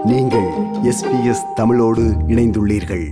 நீங்கள் எஸ்பிஎஸ் தமிழோடு இணைந்துள்ளீர்கள்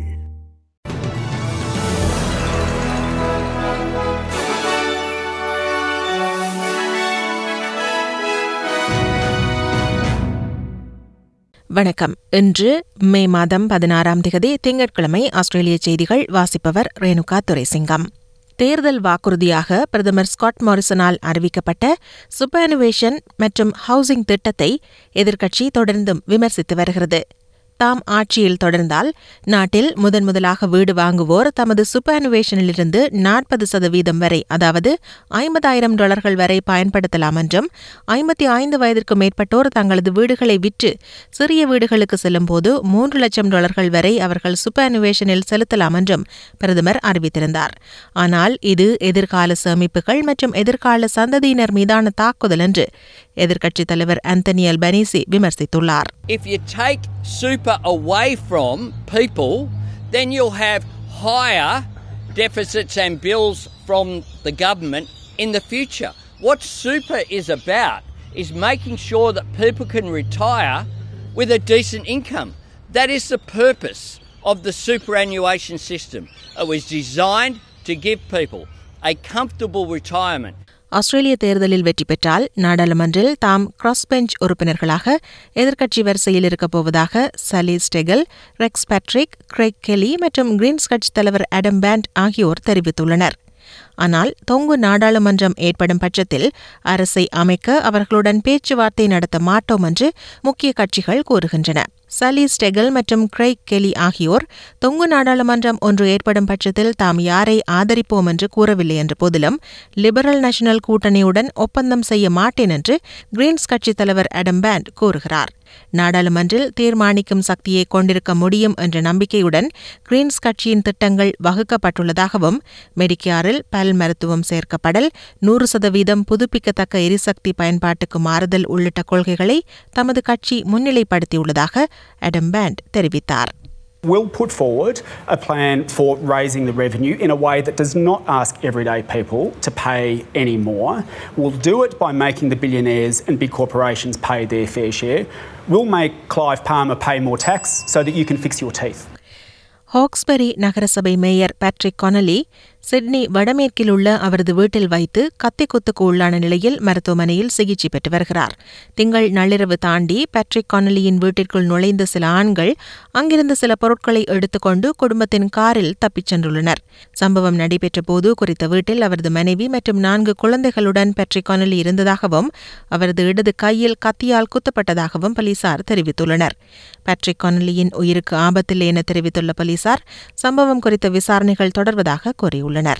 வணக்கம் இன்று மே மாதம் பதினாறாம் திகதி திங்கட்கிழமை ஆஸ்திரேலிய செய்திகள் வாசிப்பவர் ரேணுகா துரைசிங்கம் தேர்தல் வாக்குறுதியாக பிரதமர் ஸ்காட் மாரிசனால் அறிவிக்கப்பட்ட சுப்பனுவேஷன் மற்றும் ஹவுசிங் திட்டத்தை எதிர்க்கட்சி தொடர்ந்தும் விமர்சித்து வருகிறது தாம் ஆட்சியில் தொடர்ந்தால் நாட்டில் முதன் முதலாக வீடு வாங்குவோர் தமது சுப்பனுவேஷனிலிருந்து நாற்பது சதவீதம் வரை அதாவது ஐம்பதாயிரம் டாலர்கள் வரை பயன்படுத்தலாம் என்றும் ஐம்பத்தி ஐந்து வயதிற்கு மேற்பட்டோர் தங்களது வீடுகளை விற்று சிறிய வீடுகளுக்கு செல்லும்போது மூன்று லட்சம் டாலர்கள் வரை அவர்கள் சுப்பனுவேஷனில் செலுத்தலாம் என்றும் பிரதமர் அறிவித்திருந்தார் ஆனால் இது எதிர்கால சேமிப்புகள் மற்றும் எதிர்கால சந்ததியினர் மீதான தாக்குதல் என்று எதிர்க்கட்சித் தலைவர் அந்தனி அல்பனீசி விமர்சித்துள்ளார் If you take super away from people, then you'll have higher deficits and bills from the government in the future. What super is about is making sure that people can retire with a decent income. That is the purpose of the superannuation system. It was designed to give people a comfortable retirement. ஆஸ்திரேலிய தேர்தலில் வெற்றி பெற்றால் நாடாளுமன்றில் தாம் cross bench உறுப்பினர்களாக எதிர்க்கட்சி வரிசையில் இருக்கப் போவதாக Zali Steggall Rex Patrick Craig Kelly மற்றும் கிரீன்ஸ் கட்சித் தலைவர் அடம் பேண்ட் ஆகியோர் தெரிவித்துள்ளனர் ஆனால் தொங்கு நாடாளுமன்றம் ஏற்படும் பட்சத்தில் அரசை அமைக்க அவர்களுடன் பேச்சுவார்த்தை நடத்த மாட்டோம் என்று முக்கிய கட்சிகள் கூறுகின்றன சலி ஸ்டெகல் மற்றும் கிரைக் கெலி ஆகியோர் தொங்கு நாடாளுமன்றம் ஒன்று ஏற்படும் பட்சத்தில் தாம் யாரை ஆதரிப்போம் என்று கூறவில்லை என்ற போதிலும் லிபரல் நேஷனல் கூட்டணியுடன் ஒப்பந்தம் செய்ய மாட்டேன் என்று கிரீன்ஸ் கட்சித் தலைவர் அடம் பேண்ட் கூறுகிறார் நாடாளுமன்றில் தீர்மானிக்கும் சக்தியை கொண்டிருக்க முடியும் என்ற நம்பிக்கையுடன் கிரீன்ஸ் கட்சியின் திட்டங்கள் வகுக்கப்பட்டுள்ளதாகவும் மெடிக்கேரில் பல் மருத்துவம் சேர்க்கப்படல் நூறு சதவீதம் புதுப்பிக்கத்தக்க எரிசக்தி பயன்பாட்டுக்கு மாறுதல் உள்ளிட்ட கொள்கைகளை தமது கட்சி முன்னிலைப்படுத்தியுள்ளதாக அடம் பேண்ட் தெரிவித்தார் We'll put forward a plan for raising the revenue in a way that does not ask everyday people to pay any more. We'll do it by making the billionaires and big corporations pay their fair share. We'll make Clive Palmer pay more tax so that you can fix your teeth. Hawkesbury நகரசபை mayor Patrick Conolly Sydney வடமேற்கில் உள்ள அவரது வீட்டில் வைத்து கத்திக்குத்துக்கு உள்ளான நிலையில் மருத்துவமனையில் சிகிச்சை பெற்று வருகிறார் திங்கள் நள்ளிரவு தாண்டி பேட்ரிக் கொனலியின் வீட்டிற்குள் நுழைந்த சில ஆண்கள் அங்கிருந்த சில பொருட்களை எடுத்துக்கொண்டு குடும்பத்தின் காரில் தப்பிச் சென்றுள்ளனர் சம்பவம் நடைபெற்ற போது குறித்த வீட்டில் அவரது மனைவி மற்றும் நான்கு குழந்தைகளுடன் பேட்ரிக் கொனலி இருந்ததாகவும் அவரது இடது கையில் கத்தியால் குத்தப்பட்டதாகவும் போலீசார் தெரிவித்துள்ளனர் பேட்ரிக் கொனலியின் உயிருக்கு ஆபத்தில்லை என தெரிவித்துள்ள போலீசார் சம்பவம் குறித்த விசாரணைகள் தொடர்வதாக கூறியுள்ளனர்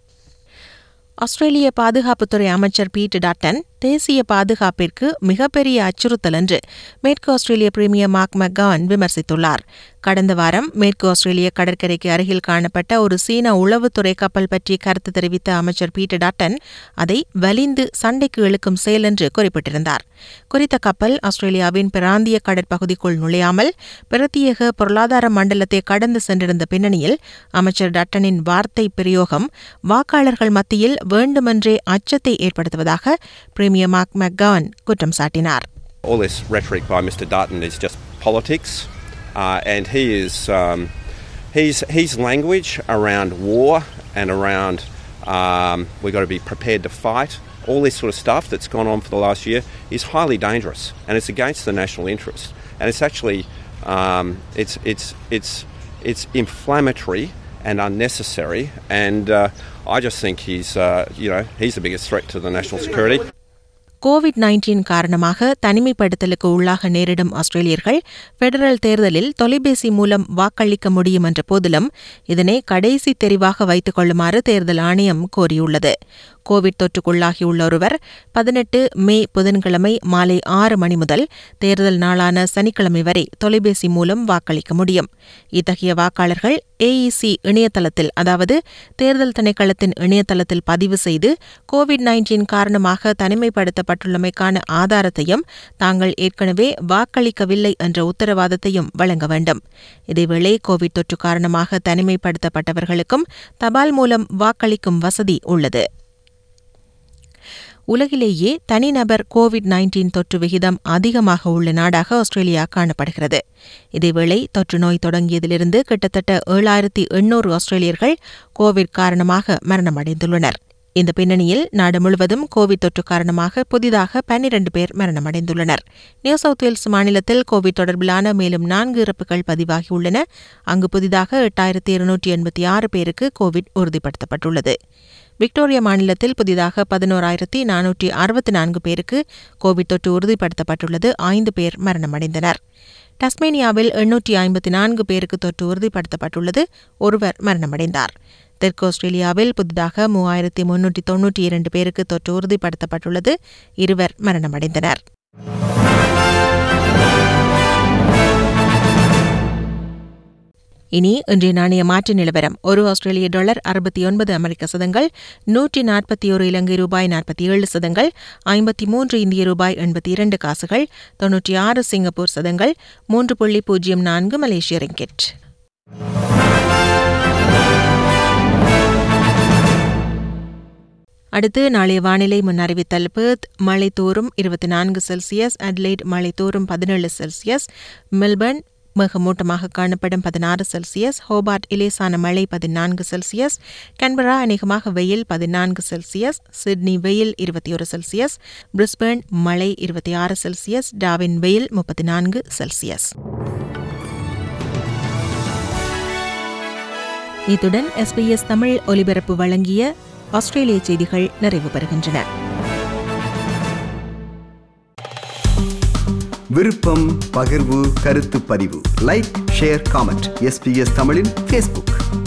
ஆஸ்திரேலிய பாதுகாப்புத்துறை அமைச்சர் பீட் டாட்டன் தேசிய பாதுகாப்பிற்கு மிகப்பெரிய அச்சுறுத்தல் என்று மேற்கு ஆஸ்திரேலிய பிரீமியர் மார்க் மெக்கான் விமர்சித்துள்ளார் கடந்த வாரம் மேற்கு ஆஸ்திரேலிய கடற்கரைக்கு அருகில் காணப்பட்ட ஒரு சீன உளவுத்துறை கப்பல் பற்றி கருத்து தெரிவித்த அமைச்சர் பீட்டர் டாட்டன் அதை வலிந்து சண்டைக்கு இழுக்கும் செயல் என்று குறிப்பிட்டிருந்தார் குறித்த கப்பல் ஆஸ்திரேலியாவின் பிராந்திய கடற்பகுதிக்குள் நுழையாமல் பிரத்யேக பொருளாதார மண்டலத்தை கடந்து சென்றிருந்த பின்னணியில் அமைச்சர் டட்டனின் வார்த்தை பிரயோகம் வாக்காளர்கள் மத்தியில் வேண்டுமென்றே அச்சத்தை ஏற்படுத்துவதாக பிரீமியர் மார்க் மெக்கான் குற்றம் சாட்டினார் All this rhetoric by Mr. Dutton is just politics, uh, and he is um, he's his language around war and around um, we've got to be prepared to fight. All this sort of stuff that's gone on for the last year is highly dangerous, and it's against the national interest, and it's actually um, it's it's it's it's inflammatory and unnecessary, and uh, I just think he's uh, you know he's the biggest threat to the national security. COVID nineteen காரணமாக தனிமைப்படுத்தலுக்கு உள்ளாக நேரிடும் ஆஸ்திரேலியர்கள் federal தேர்தலில் தொலைபேசி மூலம் வாக்களிக்க முடியும் என்ற போதிலும் இதனை கடைசி தெரிவாக வைத்துக் கொள்ளுமாறு தேர்தல் ஆணையம் கோரியுள்ளது கோவிட் தொற்றுக்குள்ளாகியுள்ள ஒருவர் பதினெட்டு மே புதன்கிழமை மாலை ஆறு மணி முதல் தேர்தல் நாளான சனிக்கிழமை வரை தொலைபேசி மூலம் வாக்களிக்க முடியும் இத்தகைய வாக்காளர்கள் ஏஇசி இணையதளத்தில் அதாவது தேர்தல் திணைக்களத்தின் இணையதளத்தில் பதிவு செய்து கோவிட் நைன்டீன் காரணமாக தனிமைப்படுத்தப்பட்டுள்ளமைக்கான ஆதாரத்தையும் தாங்கள் ஏற்கனவே வாக்களிக்கவில்லை என்ற உத்தரவாதத்தையும் வழங்க வேண்டும் இதேவேளை கோவிட் தொற்று காரணமாக தனிமைப்படுத்தப்பட்டவர்களுக்கும் தபால் மூலம் வாக்களிக்கும் வசதி உள்ளது உலகிலேயே தனிநபர் கோவிட் நைன்டீன் தொற்று விகிதம் அதிகமாக உள்ள நாடாக ஆஸ்திரேலியா காணப்படுகிறது இதேவேளை தொற்று நோய் தொடங்கியதிலிருந்து கிட்டத்தட்ட ஏழாயிரத்தி எண்ணூறு ஆஸ்திரேலியர்கள் கோவிட் காரணமாக மரணமடைந்துள்ளனர் இந்த பின்னணியில் நாடு முழுவதும் கோவிட் தொற்று காரணமாக புதிதாக பன்னிரண்டு பேர் மரணமடைந்துள்ளனர் நியூ சவுத் வேல்ஸ் மாநிலத்தில் கோவிட் தொடர்பிலான மேலும் நான்கு இறப்புகள் பதிவாகியுள்ளன அங்கு புதிதாக எட்டாயிரத்தி இருநூற்றி எண்பத்தி ஆறு பேருக்கு கோவிட் உறுதிப்படுத்தப்பட்டுள்ளது விக்டோரியா மாநிலத்தில் புதிதாக பதினோராயிரத்தி நானூற்றி அறுபத்தி நான்கு பேருக்கு கோவிட் தொற்று உறுதிப்படுத்தப்பட்டுள்ளது ஐந்து பேர் மரணமடைந்தனர் டஸ்மேனியாவில் எண்ணூற்றி ஐம்பத்தி நான்கு பேருக்கு தொற்று உறுதிப்படுத்தப்பட்டுள்ளது ஒருவர் மரணமடைந்தார் தெற்கு ஆஸ்திரேலியாவில் புதிதாக மூவாயிரத்தி முன்னூற்றி தொன்னூற்றி இரண்டு பேருக்கு தொற்று உறுதிப்படுத்தப்பட்டுள்ளது இருவர் மரணமடைந்தனர் இனி இன்றைய நாணய மாற்று நிலவரம் ஒரு ஆஸ்திரேலிய டாலர் அறுபத்தி ஒன்பது அமெரிக்க சதங்கள் நூற்றி நாற்பத்தி ஒரு இலங்கை ரூபாய் நாற்பத்தி ஏழு சதங்கள் ஐம்பத்தி மூன்று இந்திய ரூபாய் எண்பத்தி இரண்டு காசுகள் தொன்னூற்றி ஆறு சிங்கப்பூர் சதங்கள் மூன்று புள்ளி பூஜ்ஜியம் நான்கு மலேசிய ரிங்கெட் அடுத்து நாளைய வானிலை முன்னறிவித்தல் பெர்த் மழை தோறும் இருபத்தி நான்கு செல்சியஸ் அட்லைட் மழை தோறும் பதினேழு செல்சியஸ் மெல்பர்ன் மேகமூட்டமாக காணப்படும் பதினாறு செல்சியஸ் ஹோபார்ட் இலேசான மழை பதினான்கு செல்சியஸ் கன்பரா அநேகமாக வெயில் பதினான்கு செல்சியஸ் சிட்னி வெயில் இருபத்தி ஒரு செல்சியஸ் பிரிஸ்பேர்ன் மழை இருபத்தி ஆறு செல்சியஸ் டாவின் வெயில் முப்பத்தி நான்கு செல்சியஸ் இத்துடன் எஸ்பிஎஸ் தமிழ் ஒலிபரப்பு வழங்கிய ஆஸ்திரேலிய செய்திகள் நிறைவு பெறுகின்றன விருப்பம் பகிர்வு கருத்து பதிவு லைக் ஷேர் காமெண்ட் எஸ்பிஎஸ் தமிழின் ஃபேஸ்புக்